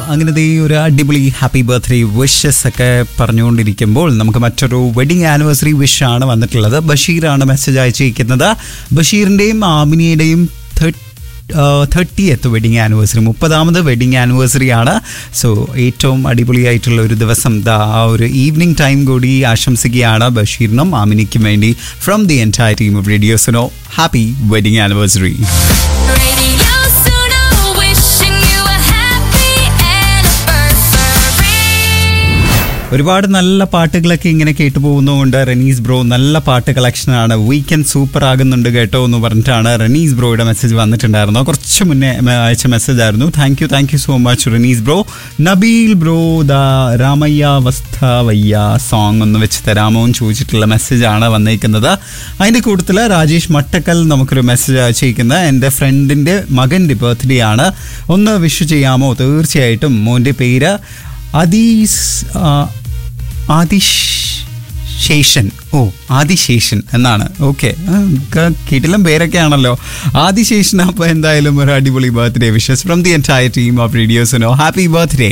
അങ്ങനത്തെ ഈ ഒരു അടിപൊളി ഹാപ്പി ബർത്ത്ഡേ വിഷസ് ഒക്കെ പറഞ്ഞുകൊണ്ടിരിക്കുമ്പോൾ നമുക്ക് മറ്റൊരു വെഡിങ് ആനിവേഴ്സറി വിഷ് ആണ് വന്നിട്ടുള്ളത് ബഷീറാണ് മെസ്സേജ് അയച്ചിരിക്കുന്നത് ബഷീറിൻ്റെയും ആമിനിയുടെയും തേർട്ടിയത്ത് വെഡിങ് ആനിവേഴ്സറി മുപ്പതാമത് വെഡിങ് ആനിവേഴ്സറി ആണ് സോ ഏറ്റവും അടിപൊളിയായിട്ടുള്ള ഒരു ദിവസം ദാ ആ ഒരു ഈവനിങ് ടൈം കൂടി ആശംസിക്കുകയാണ് ബഷീറിനും ആമിനിക്കും വേണ്ടി from the entire team of Radio Suno happy wedding anniversary Radio Suno, wishing you a happy anniversary. ഒരുപാട് നല്ല പാട്ടുകളൊക്കെ ഇങ്ങനെ കേട്ടു പോകുന്നതുകൊണ്ട് റനീസ് ബ്രോ നല്ല പാട്ട് കളക്ഷനാണ് വീക്കെൻഡ് സൂപ്പർ ആകുന്നുണ്ട് കേട്ടോ എന്ന് പറഞ്ഞിട്ടാണ് റനീസ് ബ്രോയുടെ മെസ്സേജ് വന്നിട്ടുണ്ടായിരുന്നു കുറച്ച് മുന്നേ മ- അയച്ച മെസ്സേജ് ആയിരുന്നു thank you thank you so much Ranees bro Nabeel bro the Ramaiya Vastavaiya song ഒന്ന് വെച്ച് തരാമോ എന്ന് ചോദിച്ചിട്ടുള്ള മെസ്സേജാണ് വന്നേക്കുന്നത് അതിൻ്റെ കൂട്ടത്തിൽ രാജേഷ് മട്ടക്കൽ നമുക്കൊരു മെസ്സേജ് അയച്ചിരിക്കുന്നത് എൻ്റെ ഫ്രണ്ടിൻ്റെ മകൻ്റെ ബർത്ത്ഡേ ആണ് ഒന്ന് വിഷ് ചെയ്യാമോ തീർച്ചയായിട്ടും മോൻ്റെ പേര് അദീസ് ആ, ആദിഷ് ശേഷൻ ഓ ആദിശേഷൻ എന്നാണ് ഓക്കെ കിടിലം പേരൊക്കെ ആണല്ലോ ആദിശേഷൻ അപ്പോൾ എന്തായാലും ഒരു അടിപൊളി birthday wishes from the entire team of Radio Suno happy birthday